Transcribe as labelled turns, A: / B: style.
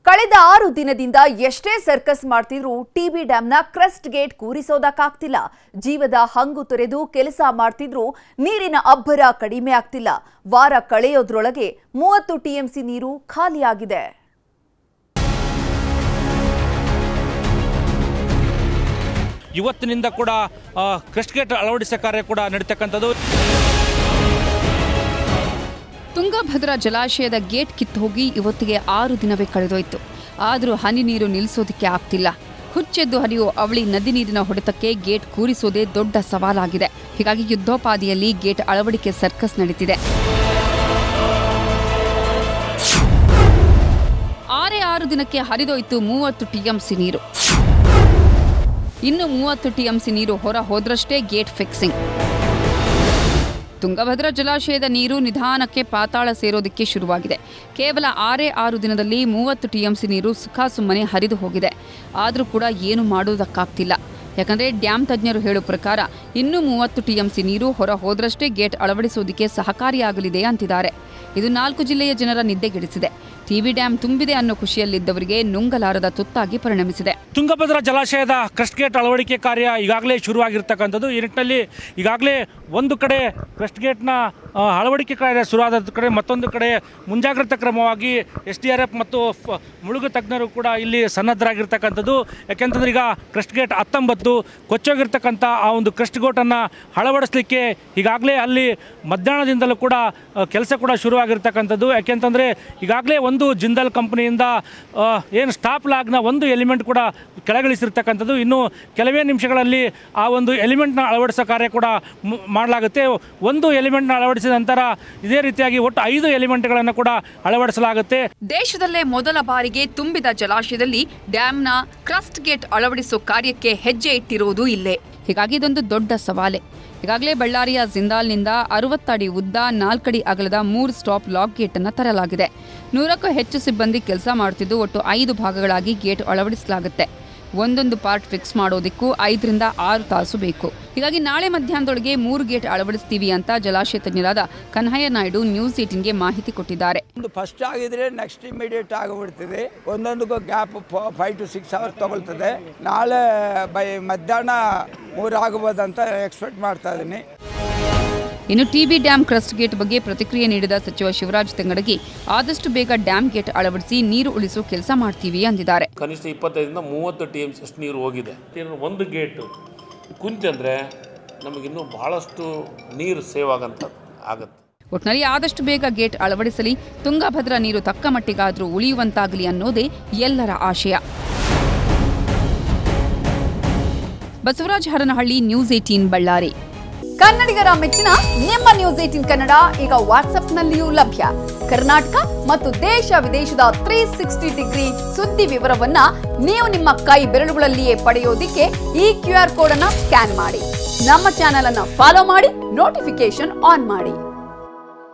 A: ಕಳೆದ ಆರು ದಿನದಿಂದ ಎಷ್ಟೇ ಸರ್ಕಸ್ ಮಾಡ್ತಿದ್ರೂ ಟಿಬಿ ಡ್ಯಾಂನ ಕ್ರಸ್ಟ್ ಗೇಟ್ ಕೂರಿಸೋದಕ್ಕಾಗ್ತಿಲ್ಲ ಜೀವದ ಹಂಗು ತೊರೆದು ಕೆಲಸ ಮಾಡ್ತಿದ್ರೂ ನೀರಿನ ಅಬ್ಬರ ಕಡಿಮೆ ಆಗ್ತಿಲ್ಲ ವಾರ ಕಳೆಯೋದ್ರೊಳಗೆ ಮೂವತ್ತು ಟಿಎಂಸಿ ನೀರು ಖಾಲಿಯಾಗಿದೆ
B: ಇವತ್ತಿನಿಂದ ಕೂಡ ಆ, ಕ್ರಸ್ಟ್ ಗೇಟ್ ಅಳವಡಿಸೋ ಕಾರ್ಯ ಕೂಡ ನಡೀತಕ್ಕಂಥದ್ದು
C: ತುಂಗಭದ್ರಾ ಜಲಾಶಯದ ಗೇಟ್ ಕಿತ್ತು ಹೋಗಿ ಇವತ್ತಿಗೆ ಆರು ದಿನವೇ ಕಳೆದೋಯ್ತು ಆದರೂ ಹನಿ ನೀರು ನಿಲ್ಲಿಸೋದಕ್ಕೆ ಆಗ್ತಿಲ್ಲ ಹುಚ್ಚೆದ್ದು ಹರಿಯುವ ಅವಳಿ ನದಿ ನೀರಿನ ಹೊಡೆತಕ್ಕೆ ಗೇಟ್ ಕೂರಿಸೋದೇ ದೊಡ್ಡ ಸವಾಲಾಗಿದೆ ಹೀಗಾಗಿ ಯುದ್ಧೋಪಾದಿಯಲ್ಲಿ ಗೇಟ್ ಅಳವಡಿಕೆ ಸರ್ಕಸ್ ನಡೀತಿದೆ ಆರೇ ಆರು ದಿನಕ್ಕೆ ಹರಿದೋಯ್ತು ಮೂವತ್ತು ಟಿಎಂಸಿ ನೀರು ಇನ್ನು ಮೂವತ್ತು ಟಿಎಂಸಿ ನೀರು ಹೊರ ಹೋದ್ರಷ್ಟೇ ಗೇಟ್ ಫಿಕ್ಸಿಂಗ್ ತುಂಗಭದ್ರಾ ಜಲಾಶಯದ ನೀರು ನಿಧಾನಕ್ಕೆ ಪಾತಾಳ ಸೇರೋದಕ್ಕೆ ಶುರುವಾಗಿದೆ ಕೇವಲ ಆರೇ ಆರು ದಿನದಲ್ಲಿ ಮೂವತ್ತು ಟಿಎಂಸಿ ನೀರು ಸುಖಾಸುಮ್ಮನೆ ಹರಿದು ಹೋಗಿದೆ ಆದರೂ ಕೂಡ ಏನು ಮಾಡೋದಕ್ಕಾಗ್ತಿಲ್ಲ ಯಾಕಂದರೆ ಡ್ಯಾಮ್ ತಜ್ಞರು ಹೇಳೋ ಪ್ರಕಾರ ಇನ್ನೂ ಮೂವತ್ತು ಟಿಎಂಸಿ ನೀರು ಹೊರ ಹೋದ್ರಷ್ಟೇ ಗೇಟ್ ಅಳವಡಿಸೋದಕ್ಕೆ ಸಹಕಾರಿಯಾಗಲಿದೆ ಅಂತಿದ್ದಾರೆ ಇದು ನಾಲ್ಕು ಜಿಲ್ಲೆಯ ಜನರ ನಿದ್ದೆಗೆಡಿಸಿದೆ ಟಿವಿ ಡ್ಯಾಮ್ ತುಂಬಿದೆ ಅನ್ನೋ ಖುಷಿಯಲ್ಲಿದ್ದವರಿಗೆ ನುಂಗಲಾರದ ತುತ್ತಾಗಿ ಪರಿಣಮಿಸಿದೆ
B: ತುಂಗಭದ್ರಾ ಜಲಾಶಯದ ಕ್ರಸ್ಟ್ ಗೇಟ್ ಅಳವಡಿಕೆ ಕಾರ್ಯ ಈಗಾಗಲೇ ಶುರುವಾಗಿರ್ತಕ್ಕಂಥದ್ದು ಈ ನಿಟ್ಟಿನಲ್ಲಿ ಈಗಾಗಲೇ ಒಂದು ಕಡೆ ಕ್ರಸ್ಟ್ ಗೇಟ್ನ ಆ, ಅಳವಡಿಕೆ ಕಾರ್ಯ ಶುರುವಾದ ಕಡೆ ಮತ್ತೊಂದು ಕಡೆ ಮುಂಜಾಗ್ರತಾ ಕ್ರಮವಾಗಿ ಎಸ್ ಡಿ ಆರ್ ಎಫ್ ಮತ್ತು ಫ- ಮುಳುಗು ತಜ್ಞರು ಕೂಡ ಇಲ್ಲಿ ಸನ್ನದ್ಧರಾಗಿರ್ತಕ್ಕಂಥದ್ದು ಯಾಕೆಂತಂದ್ರೆ ಈಗ ಕ್ರಸ್ಟ್ ಗೇಟ್ ಹತ್ತೊಂಬತ್ತು ಕೊಚ್ಚೋಗಿರ್ತಕ್ಕಂಥ ಆ ಒಂದು ಕ್ರಸ್ಟ್ ಗೇಟನ್ನು ಅಳವಡಿಸಲಿಕ್ಕೆ ಈಗಾಗಲೇ ಅಲ್ಲಿ ಮಧ್ಯಾಹ್ನದಿಂದಲೂ ಕೂಡ ಕೆಲಸ ಕೂಡ ಶುರುವಾಗಿರ್ತಕ್ಕಂಥದ್ದು ಯಾಕೆಂತಂದರೆ ಈಗಾಗಲೇ ಒಂದು ಜಿಂದಾಲ್ ಕಂಪನಿಯಿಂದ ಏನು ಸ್ಟಾಪ್ ಲಾಗ್ನ ಒಂದು ಎಲಿಮೆಂಟ್ ಕೂಡ ಕೆಳಗಿಳಿಸಿರ್ತಕ್ಕಂಥದ್ದು ಇನ್ನು ಕೆಲವೇ ನಿಮಿಷಗಳಲ್ಲಿ ಆ ಒಂದು ಎಲಿಮೆಂಟ್ನ ಅಳವಡಿಸೋ ಕಾರ್ಯ ಕೂಡ ಮು- ಮಾಡಲಾಗುತ್ತೆ ಒಂದು ಎಲಿಮೆಂಟ್ನ ಅಳವಡಿಸಿದ ನಂತರ ಇದೇ ರೀತಿಯಾಗಿ ಒಟ್ಟು ಐದು ಎಲಿಮೆಂಟ್ಗಳನ್ನು ಕೂಡ ಅಳವಡಿಸಲಾಗುತ್ತೆ
C: ದೇಶದಲ್ಲೇ ಮೊದಲ ಬಾರಿಗೆ ತುಂಬಿದ ಜಲಾಶಯದಲ್ಲಿ ಡ್ಯಾಂನ ಕ್ರಸ್ಟ್ ಗೇಟ್ ಅಳವಡಿಸೋ ಕಾರ್ಯಕ್ಕೆ ಹೆಜ್ಜೆ ಇಟ್ಟಿರುವುದು ಇಲ್ಲೇ ಹೀಗಾಗಿ ಇದೊಂದು ದೊಡ್ಡ ಸವಾಲೆ ಈಗಾಗಲೇ ಬಳ್ಳಾರಿಯ ಜಿಂದಾಲ್ನಿಂದ ಅರವತ್ತಡಿ ಉದ್ದ ನಾಲ್ಕಡಿ ಅಗಲದ ಮೂರು ಸ್ಟಾಪ್ ಲಾಕ್ ಗೇಟ್ ಅನ್ನು ತರಲಾಗಿದೆ ನೂರಕ್ಕೂ ಹೆಚ್ಚು ಸಿಬ್ಬಂದಿ ಕೆಲಸ ಮಾಡುತ್ತಿದ್ದು ಒಟ್ಟು ಐದು ಭಾಗಗಳಾಗಿ ಗೇಟ್ ಅಳವಡಿಸಲಾಗುತ್ತೆ ಒಂದೊಂದು ಪಾರ್ಟ್ ಫಿಕ್ಸ್ ಮಾಡೋದಕ್ಕೂ ಐದರಿಂದ ಆರು ತಾಸು ಬೇಕು ಹೀಗಾಗಿ ನಾಳೆ ಮಧ್ಯಾಹ್ನದೊಳಗೆ ಮೂರು ಗೇಟ್ ಅಳವಡಿಸ್ತೀವಿ ಅಂತ ಜಲಾಶಯ ತಜ್ಞರಾದ ಕನ್ಹಯ್ಯ ನಾಯ್ಡು ನ್ಯೂಸ್ ಏಟಿನ್ಗೆ ಮಾಹಿತಿ ಕೊಟ್ಟಿದ್ದಾರೆ
D: ಒಂದು ಫಸ್ಟ್ ಆಗಿದ್ರೆ ನೆಕ್ಸ್ಟ್ ಇಮಿಡಿಯೇಟ್ ಆಗಿಬಿಡ್ತದೆ ಒಂದೊಂದಕ್ಕೂ gap five to six hours ತಗೊಳ್ತದೆ ನಾಳೆ ಬೈ ಮಧ್ಯಾಹ್ನ ಮೂರು ಆಗ್ಬೋದಂತ ಎಕ್ಸ್ಪೆಕ್ಟ್ ಮಾಡ್ತಾ ಇದ್ದೀನಿ
C: ಇನ್ನು ಟಿಬಿ ಡ್ಯಾಂ ಕ್ರಸ್ಟ್ ಗೇಟ್ ಬಗ್ಗೆ ಪ್ರತಿಕ್ರಿಯೆ ನೀಡಿದ ಸಚಿವ ಶಿವರಾಜ್ ತೆಂಗಡಗಿ ಆದಷ್ಟು ಬೇಗ ಡ್ಯಾಂ ಗೇಟ್ ಅಳವಡಿಸಿ ನೀರು ಉಳಿಸೋ ಕೆಲಸ ಮಾಡ್ತೀವಿ ಅಂದಿದ್ದಾರೆ
E: ಕನಿಷ್ಠ ಇಪ್ಪತ್ತೈದರಿಂದ ಮೂವತ್ತು ಟಿ ಎಮ್ ಅಷ್ಟು ನೀರು ಹೋಗಿದೆ ಇನ್ನು ಒಂದು ಗೇಟು ಕುಂತಂದರೆ ನಮಗಿನ್ನೂ ಭಾಳಷ್ಟು ನೀರು ಸೇವ್ ಆಗಂತ ಆಗತ್ತೆ
C: ಒಟ್ನಲ್ಲಿ ಆದಷ್ಟು ಬೇಗ ಗೇಟ್ ಅಳವಡಿಸಲಿ ತುಂಗಭದ್ರಾ ನೀರು ತಕ್ಕ ಮಟ್ಟಿಗಾದರೂ ಉಳಿಯುವಂತಾಗಲಿ ಅನ್ನೋದೇ ಎಲ್ಲರ ಆಶಯ ಬಸವರಾಜ ಹರನಹಳ್ಳಿ ನ್ಯೂಸ್ ಏಟೀನ್ ಬಳ್ಳಾರಿ
A: ಕನ್ನಡಿಗರ ಮೆಚ್ಚಿನ ನಿಮ್ಮ ನ್ಯೂಸ್ ಏಟಿನ್ ಕನ್ನಡ ಈಗ ವಾಟ್ಸ್ಆಪ್ನಲ್ಲಿಯೂ ಲಭ್ಯ ಕರ್ನಾಟಕ ಮತ್ತು ದೇಶ ವಿದೇಶದ ತ್ರೀ ಸಿಕ್ಸ್ಟಿ ಡಿಗ್ರಿ ಸುದ್ದಿ ವಿವರವನ್ನ ನೀವು ನಿಮ್ಮ ಕೈ ಬೆರಳುಗಳಲ್ಲಿಯೇ ಪಡೆಯೋದಿಕ್ಕೆ ಈ ಕ್ಯೂ ಆರ್ ಕೋಡ್ ಅನ್ನ ಸ್ಕ್ಯಾನ್ ಮಾಡಿ ನಮ್ಮ ಚಾನೆಲ್ ಅನ್ನ ಫಾಲೋ ಮಾಡಿ ನೋಟಿಫಿಕೇಶನ್ ಆನ್ ಮಾಡಿ